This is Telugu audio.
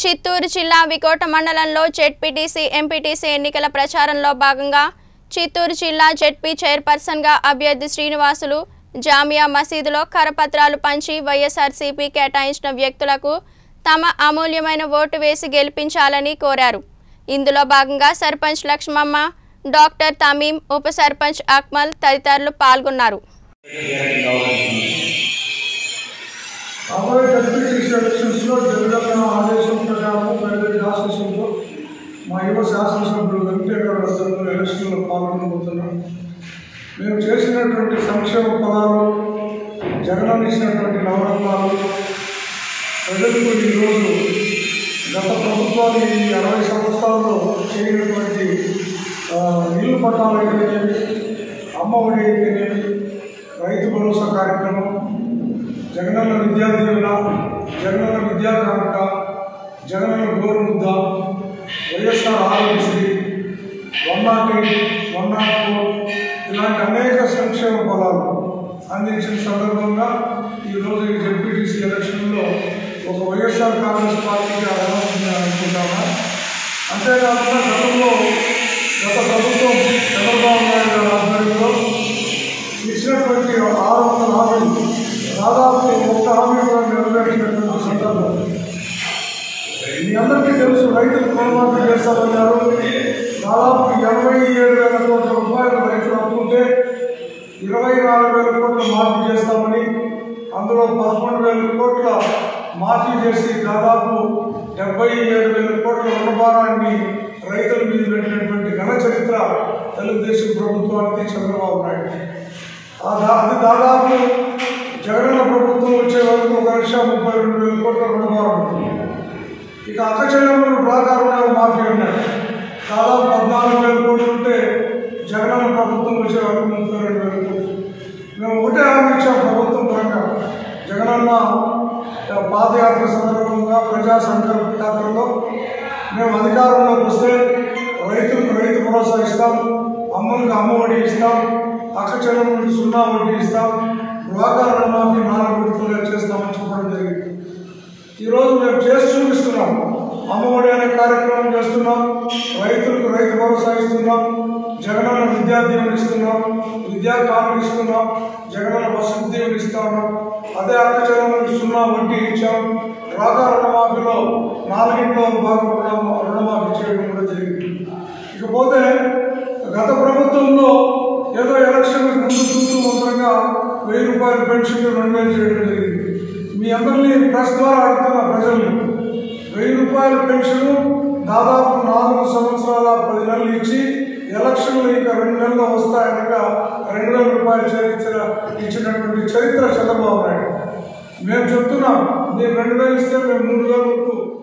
చిత్తూరు జిల్లా వికోట మండలంలో జెడ్పీటీసీ ఎంపీటీసీ ఎన్నికల ప్రచారంలో భాగంగా చిత్తూరు జిల్లా జెడ్పీ చైర్పర్సన్గా అభ్యర్థి శ్రీనివాసులు జామియా మసీదులో కరపత్రాలు పంచి వైఎస్ఆర్సీపీ కేటాయించిన వ్యక్తులకు తమ అమూల్యమైన ఓటు వేసి గెలిపించాలని కోరారు ఇందులో భాగంగా సర్పంచ్ లక్ష్మమ్మ డాక్టర్ తమీం ఉప సర్పంచ్ అక్మల్ తదితరులు పాల్గొన్నారు రాబోయే జడ్పీటీసీ ఎలక్షన్స్లో జగన్ ఆదేశం ప్రకారం ప్రైవేట్ ఆశీస్సులతో మా యువ శాసనసభ్యులు వెంకటేశ్వర అందరూ ఎలక్షన్లో పాల్గొనబోతున్నాం మేము చేసినటువంటి సంక్షేమ పదాలు జగన్ ఇచ్చినటువంటి నవరత్నాలు ప్రజలకు ఈరోజు గత ప్రభుత్వాలు ఈ అరవై సంవత్సరాల్లో చేయనటువంటి ఆ, ఇల్లు పట్టాలు అయితేనేమి అమ్మ ఒడి అయితేనేమి రైతు భరోసా కార్యక్రమం జగనన్న విద్యా దీవెన Jagananna Vidya Kanuka Jagananna Gorumudda YSR Aarogyasri one nought eight one nought four ఇలాంటి అనేక సంక్షేమ ఫలాలు అందించిన సందర్భంగా ఈరోజు ఈ జడ్పీటీసీ ఎలక్షన్లో ఒక వైఎస్ఆర్ కాంగ్రెస్ పార్టీకి అర్హత అనుకుంటామా అంతేకాకుండా గతంలో గత ప్రభుత్వం చంద్రబాబు నాయుడు గారి ఆధ్వర్యంలో ఇచ్చినటువంటి ఆరు వందల హామీలు దాదాపు ఒక్క హామీ కూడా నెరవేర్చినటువంటి సందర్భం మీ అందరికీ తెలుసు రైతులు రుణమాఫీ చేస్తామన్నారు దాదాపు ఎనభై ఏడు వేల కోట్ల రూపాయలు రైతులు అమ్ముకుంటే ఇరవై నాలుగు వేల కోట్లు మాఫీ చేస్తామని అందులో పదకొండు వేల కోట్ల మాఫీ చేసి దాదాపు డెబ్బై ఏడు వేల కోట్ల రుణభారాన్ని రైతుల మీద పెట్టినటువంటి ఘన చరిత్ర తెలుగుదేశం ప్రభుత్వానికి చంద్రబాబు నాయుడు ఆ దా- అది దాదాపు జగనన్న ప్రభుత్వం వచ్చే వరకు ఒక లక్ష ముప్పై రెండు వేల కోట్ల రుణభారం ఉంటుంది ఇక అక్క చెల్లెమ్మలు ప్రాకారంలో మాఫీ ఉన్నాయి దాదాపు పద్నాలుగు వేల కోట్లు ఉంటే జగనన్న ప్రభుత్వం వచ్చే వరకు ముప్పై రెండు వేల కోట్లు మేము ఒకటే హామీ ఇచ్చాం ప్రభుత్వం పరంగా జగనన్న ఆ, పాదయాత్ర సందర్భంగా ప్రజా సంకల్ప యాత్రలో మేము అధికారంలోకి వస్తే రైతులకు రైతు భరోసా ఇస్తాం అమ్మలకు అమ్మ ఒడి ఇస్తాం అక్క చెల్లెమ్మలకు సున్నా వడ్డీ ఇస్తాం డ్వాకా రుణమాఫీ నాలుగు విడతలుగా చేస్తామని చెప్పడం జరిగింది ఈరోజు మేము చేసి చూపిస్తున్నాం అమ్మఒడి అనే కార్యక్రమం చేస్తున్నాం రైతులకు రైతు భరోసా ఇస్తున్నాం జగనన్న విద్యా దీవెన ఇస్తున్నాం విద్యా కానుక ఇస్తున్నాం జగనన్న వసతి దీవెన ఇస్తాము అదే అక్క చెల్లెలకు సున్నా వడ్డీ ఇచ్చాం డ్వాకా రుణమాఫీలో నాలుగింట్లో భాగం రుణ- రుణమాఫీ చేయడం కూడా జరిగింది ఇకపోతే గత ప్రభుత్వంలో ఏదో ఎలక్షన్ ముందు చూస్తూ మొత్తంగా వెయ్యి రూపాయల పెన్షన్ రెండు వేలు చేయడం జరిగింది మీ అందరినీ ప్రెస్ ద్వారా అడుగుతున్న ప్రజల్ని వెయ్యి రూపాయల పెన్షన్ దాదాపు నాలుగు సంవత్సరాల పది నెలలు ఇచ్చి ఎలక్షన్లు ఇంకా రెండు నెలలు వస్తాయనగా రెండు వేల రూపాయలు చరిత్ర ఇచ్చినటువంటి చరిత్ర చంద్రబాబు నాయుడు మేము చెప్తున్నాం మీరు రెండు వేలు ఇస్తే మేము మూడు వేల వరకు